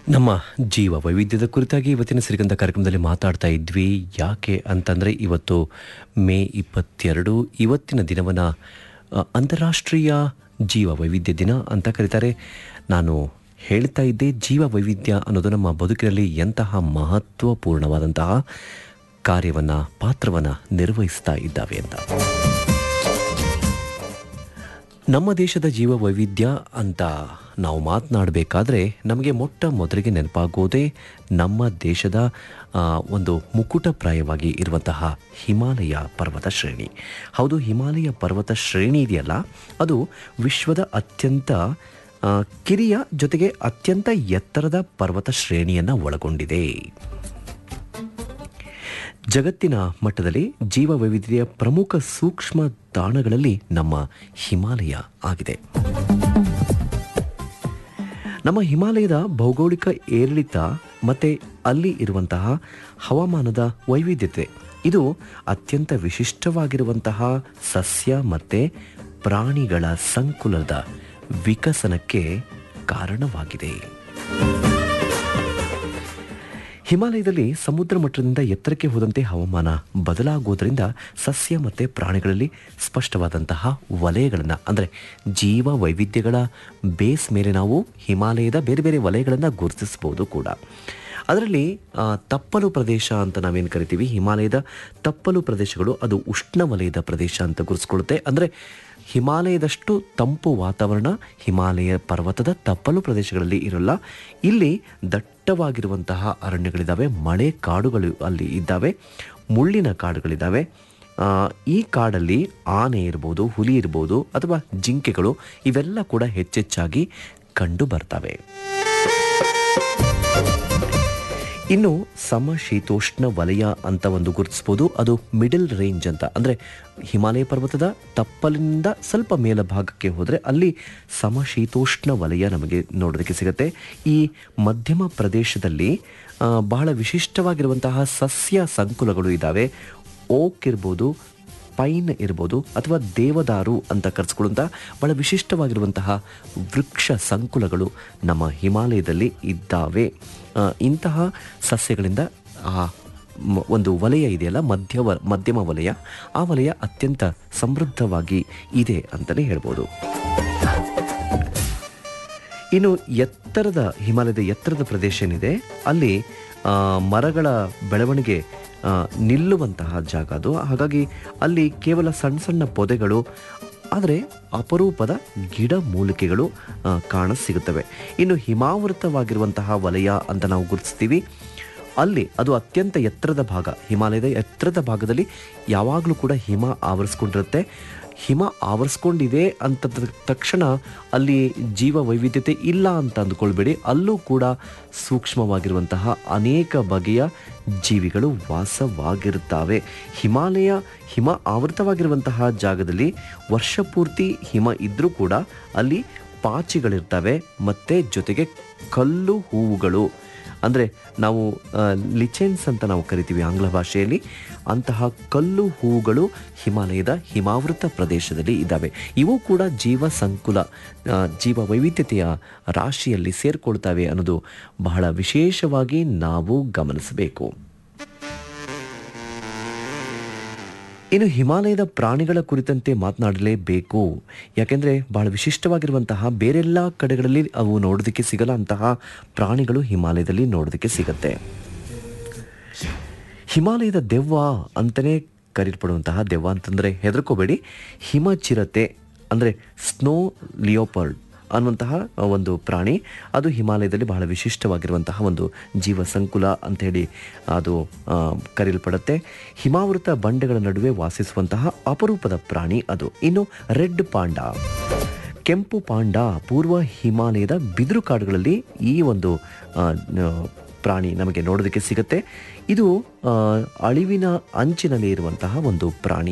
ನಮ್ಮ ಜೀವ ವೈವಿಧ್ಯದ ಕುರಿತಾಗಿ ಇವತ್ತಿನ ಸಿರಿಗಂಧ ಕಾರ್ಯಕ್ರಮದಲ್ಲಿ ಮಾತಾಡ್ತಾ ಇದ್ವಿ ಯಾಕೆ ಅಂತಂದರೆ ಇವತ್ತು ಮೇ ಇಪ್ಪತ್ತೆರಡು ಇವತ್ತಿನ ದಿನವನ್ನು ಅ, ಅಂತಾರಾಷ್ಟ್ರೀಯ ಜೀವ ವೈವಿಧ್ಯ ದಿನ ಅಂತ ಕರೀತಾರೆ ನಾನು ಹೇಳ್ತಾ ಇದ್ದೆ ಜೀವ ವೈವಿಧ್ಯ ಅನ್ನೋದು ನಮ್ಮ ಬದುಕಿನಲ್ಲಿ ಎಂತಹ ಮಹತ್ವಪೂರ್ಣವಾದಂತಹ ಕಾರ್ಯವನ್ನು ಪಾತ್ರವನ್ನು ನಿರ್ವಹಿಸ್ತಾ ಇದ್ದಾವೆ ಅಂತ ನಮ್ಮ ದೇಶದ ಜೀವ ವೈವಿಧ್ಯ ಅಂತ ನಾವು ಮಾತನಾಡಬೇಕಾದ್ರೆ ನಮಗೆ ಮೊಟ್ಟ ಮೊದಲಿಗೆ ನೆನಪಾಗೋದೇ ನಮ್ಮ ದೇಶದ ಆ, ಒಂದು ಮುಕುಟಪ್ರಾಯವಾಗಿ ಇರುವಂತಹ ಹಿಮಾಲಯ ಪರ್ವತ ಶ್ರೇಣಿ ಹೌದು ಹಿಮಾಲಯ ಪರ್ವತ ಶ್ರೇಣಿ ಇದೆಯಲ್ಲ ಅದು ವಿಶ್ವದ ಅತ್ಯಂತ ಆ, ಕಿರಿಯ ಜೊತೆಗೆ ಅತ್ಯಂತ ಎತ್ತರದ ಪರ್ವತ ಶ್ರೇಣಿಯನ್ನು ಒಳಗೊಂಡಿದೆ ಜಗತ್ತಿನ ಮಟ್ಟದಲ್ಲಿ ಜೀವ ವೈವಿಧ್ಯತೆಯ ಪ್ರಮುಖ ಸೂಕ್ಷ್ಮ ತಾಣಗಳಲ್ಲಿ ನಮ್ಮ ಹಿಮಾಲಯ ಆಗಿದೆ ನಮ್ಮ ಹಿಮಾಲಯದ ಭೌಗೋಳಿಕ ಏರಿಳಿತ ಮತ್ತು ಅಲ್ಲಿ ಇರುವಂತಹ ಹವಾಮಾನದ ವೈವಿಧ್ಯತೆ ಇದು ಅತ್ಯಂತ ವಿಶಿಷ್ಟವಾಗಿರುವಂತಹ ಸಸ್ಯ ಮತ್ತು ಪ್ರಾಣಿಗಳ ಸಂಕುಲದ ವಿಕಸನಕ್ಕೆ ಕಾರಣವಾಗಿದೆ ಹಿಮಾಲಯದಲ್ಲಿ ಸಮುದ್ರ ಮಟ್ಟದಿಂದ ಎತ್ತರಕ್ಕೆ ಹೋದಂತೆ ಹವಾಮಾನ ಬದಲಾಗುವುದರಿಂದ ಸಸ್ಯ ಮತ್ತು ಪ್ರಾಣಿಗಳಲ್ಲಿ ಸ್ಪಷ್ಟವಾದಂತಹ ವಲಯಗಳನ್ನು ಅಂದರೆ ಜೀವ ವೈವಿಧ್ಯಗಳ ಬೇಸ್ ಮೇಲೆ ನಾವು ಹಿಮಾಲಯದ ಬೇರೆ ಬೇರೆ ವಲಯಗಳನ್ನು ಗುರುತಿಸಬಹುದು ಕೂಡ ಅದರಲ್ಲಿ ಆ, ತಪ್ಪಲು ಪ್ರದೇಶ ಅಂತ ನಾವೇನು ಕರಿತೀವಿ ಹಿಮಾಲಯದ ತಪ್ಪಲು ಪ್ರದೇಶಗಳು ಅದು ಉಷ್ಣ ವಲಯದ ಪ್ರದೇಶ ಅಂತ ಗುರುತಿಸ್ಕೊಳ್ಳುತ್ತೆ ಅಂದರೆ ಹಿಮಾಲಯದಷ್ಟು ತಂಪು ವಾತಾವರಣ ಹಿಮಾಲಯ ಪರ್ವತದ ತಪ್ಪಲು ಪ್ರದೇಶಗಳಲ್ಲಿ ಇರಲ್ಲ ಇಲ್ಲಿ ದಟ್ಟವಾಗಿರುವಂತಹ ಅರಣ್ಯಗಳಿದ್ದಾವೆ ಮಳೆ ಕಾಡುಗಳು ಅಲ್ಲಿ ಇದ್ದಾವೆ ಮುಳ್ಳಿನ ಕಾಡುಗಳಿದ್ದಾವೆ ಆ, ಈ ಕಾಡಲ್ಲಿ ಆನೆ ಇರ್ಬೋದು ಹುಲಿ ಇರ್ಬೋದು ಅಥವಾ ಜಿಂಕೆಗಳು ಇವೆಲ್ಲ ಕೂಡ ಹೆಚ್ಚೆಚ್ಚಾಗಿ ಕಂಡು ಬರ್ತವೆ ಇನ್ನು ಸಮಶೀತೋಷ್ಣ ವಲಯ ಅಂತ ಒಂದು ಗುರುತಿಸ್ಬೋದು ಅದು ಮಿಡಲ್ ರೇಂಜ್ ಅಂತ ಅಂದರೆ ಹಿಮಾಲಯ ಪರ್ವತದ ತಪ್ಪಲಿನಿಂದ ಸ್ವಲ್ಪ ಮೇಲ ಭಾಗಕ್ಕೆ ಹೋದರೆ ಅಲ್ಲಿ ಸಮಶೀತೋಷ್ಣ ವಲಯ ನಮಗೆ ನೋಡೋದಕ್ಕೆ ಸಿಗುತ್ತೆ ಈ ಮಧ್ಯಮ ಪ್ರದೇಶದಲ್ಲಿ ಆ, ಬಹಳ ವಿಶಿಷ್ಟವಾಗಿರುವಂತಹ ಸಸ್ಯ ಸಂಕುಲಗಳು ಇದ್ದಾವೆ ಓಕ್ ಇರ್ಬೋದು ಪೈನ್ ಇರ್ಬೋದು ಅಥವಾ ದೇವದಾರು ಅಂತ ಕರೆಸ್ಕೊಳ್ಳುವಂಥ ಬಹಳ ವಿಶಿಷ್ಟವಾಗಿರುವಂತಹ ವೃಕ್ಷ ಸಂಕುಲಗಳು ನಮ್ಮ ಹಿಮಾಲಯದಲ್ಲಿ ಇದ್ದಾವೆ ಆ, ಇಂತಹ ಸಸ್ಯಗಳಿಂದ ಆ ಮ- ಒಂದು ವಲಯ ಇದೆಯಲ್ಲ ಮಧ್ಯ ವ- ಮಧ್ಯಮ ವಲಯ ಆ ವಲಯ ಅತ್ಯಂತ ಸಮೃದ್ಧವಾಗಿ ಇದೆ ಅಂತಲೇ ಹೇಳ್ಬೋದು ಇನ್ನು ಎತ್ತರದ ಹಿಮಾಲಯದ ಎತ್ತರದ ಪ್ರದೇಶ ಏನಿದೆ ಅಲ್ಲಿ ಆ, ಮರಗಳ ಬೆಳವಣಿಗೆ ಆ, ನಿಲ್ಲುವಂತಹ ಜಾಗ ಅದು ಹಾಗಾಗಿ ಅಲ್ಲಿ ಕೇವಲ ಸಣ್ಣ ಸಣ್ಣ ಪೊದೆಗಳು ಆದರೆ ಅಪರೂಪದ ಗಿಡ ಮೂಲಿಕೆಗಳು ಆ, ಕಾಣಸಿಗುತ್ತವೆ ಇನ್ನು ಹಿಮಾವೃತವಾಗಿರುವಂತಹ ವಲಯ ಅಂತ ನಾವು ಗುರುತಿಸ್ತೀವಿ ಅಲ್ಲಿ ಅದು ಅತ್ಯಂತ ಎತ್ತರದ ಭಾಗ ಹಿಮಾಲಯದ ಎತ್ತರದ ಭಾಗದಲ್ಲಿ ಯಾವಾಗಲೂ ಕೂಡ ಹಿಮ ಆವರಿಸ್ಕೊಂಡಿರುತ್ತೆ ಹಿಮ ಆವರಿಸ್ಕೊಂಡಿದೆ ಅಂತ ತಕ್ಷಣ ಅಲ್ಲಿ ಜೀವ ವೈವಿಧ್ಯತೆ ಇಲ್ಲ ಅಂತ ಅಂದ್ಕೊಳ್ಬೇಡಿ ಅಲ್ಲೂ ಕೂಡ ಸೂಕ್ಷ್ಮವಾಗಿರುವಂತಹ ಅನೇಕ ಬಗೆಯ ಜೀವಿಗಳು ವಾಸವಾಗಿರುತ್ತವೆ ಹಿಮಾಲಯ ಹಿಮ ಆವೃತವಾಗಿರುವಂತಹ ಜಾಗದಲ್ಲಿ ವರ್ಷಪೂರ್ತಿ ಹಿಮ ಇದ್ದರೂ ಕೂಡ ಅಲ್ಲಿ ಪಾಚಿಗಳಿರ್ತವೆ ಮತ್ತು ಜೊತೆಗೆ ಕಲ್ಲು ಹೂವುಗಳು ಅಂದರೆ ನಾವು ಲಿಚೆನ್ಸ್ ಅಂತ ನಾವು ಕರಿತೀವಿ ಆಂಗ್ಲ ಭಾಷೆಯಲ್ಲಿ ಅಂತಹ ಕಲ್ಲು ಹೂಗಳು ಹಿಮಾಲಯದ ಹಿಮಾವೃತ ಪ್ರದೇಶದಲ್ಲಿ ಇದ್ದಾವೆ ಇವು ಕೂಡ ಜೀವ ಸಂಕುಲ ಆ, ಜೀವ ವೈವಿಧ್ಯತೆಯ ರಾಶಿಯಲ್ಲಿ ಸೇರ್ಕೊಳ್ತವೆ ಅನ್ನೋದು ಬಹಳ ವಿಶೇಷವಾಗಿ ನಾವು ಗಮನಿಸಬೇಕು ಇನ್ನು ಹಿಮಾಲಯದ ಪ್ರಾಣಿಗಳ ಕುರಿತಂತೆ ಮಾತನಾಡಲೇಬೇಕು ಯಾಕೆಂದರೆ ಬಹಳ ವಿಶಿಷ್ಟವಾಗಿರುವಂತಹ ಬೇರೆಲ್ಲ ಕಡೆಗಳಲ್ಲಿ ಅವು ನೋಡೋದಕ್ಕೆ ಸಿಗಲ್ಲ ಅಂತಹ ಪ್ರಾಣಿಗಳು ಹಿಮಾಲಯದಲ್ಲಿ ನೋಡೋದಕ್ಕೆ ಸಿಗತ್ತೆ ಹಿಮಾಲಯದ ದೆವ್ವ ಅಂತಲೇ ಕರೀಲ್ಪಡುವಂತಹ ದೆವ್ವ ಅಂತಂದರೆ ಹೆದರ್ಕೋಬೇಡಿ ಹಿಮಚಿರತೆ ಅಂದರೆ ಸ್ನೋ ಲಿಯೋಪರ್ಡ್ ಅನ್ನುವಂತಹ ಒಂದು ಪ್ರಾಣಿ ಅದು ಹಿಮಾಲಯದಲ್ಲಿ ಬಹಳ ವಿಶಿಷ್ಟವಾಗಿರುವಂತಹ ಒಂದು ಜೀವ ಸಂಕುಲ ಅಂಥೇಳಿ ಅದು ಆ, ಕರೆಯಲ್ಪಡುತ್ತೆ ಹಿಮಾವೃತ ಬಂಡೆಗಳ ನಡುವೆ ವಾಸಿಸುವಂತಹ ಅಪರೂಪದ ಪ್ರಾಣಿ ಅದು ಇನ್ನು ರೆಡ್ ಪಾಂಡ ಕೆಂಪು ಪಾಂಡ ಪೂರ್ವ ಹಿಮಾಲಯದ ಬಿದಿರು ಕಾಡುಗಳಲ್ಲಿ ಈ ಒಂದು ಆ, ನ- ಪ್ರಾಣಿ ನಮಗೆ ನೋಡೋದಕ್ಕೆ ಸಿಗುತ್ತೆ ಇದು ಆ, ಅಳಿವಿನ ಅಂಚಿನಲ್ಲಿ ಇರುವಂತಹ ಒಂದು ಪ್ರಾಣಿ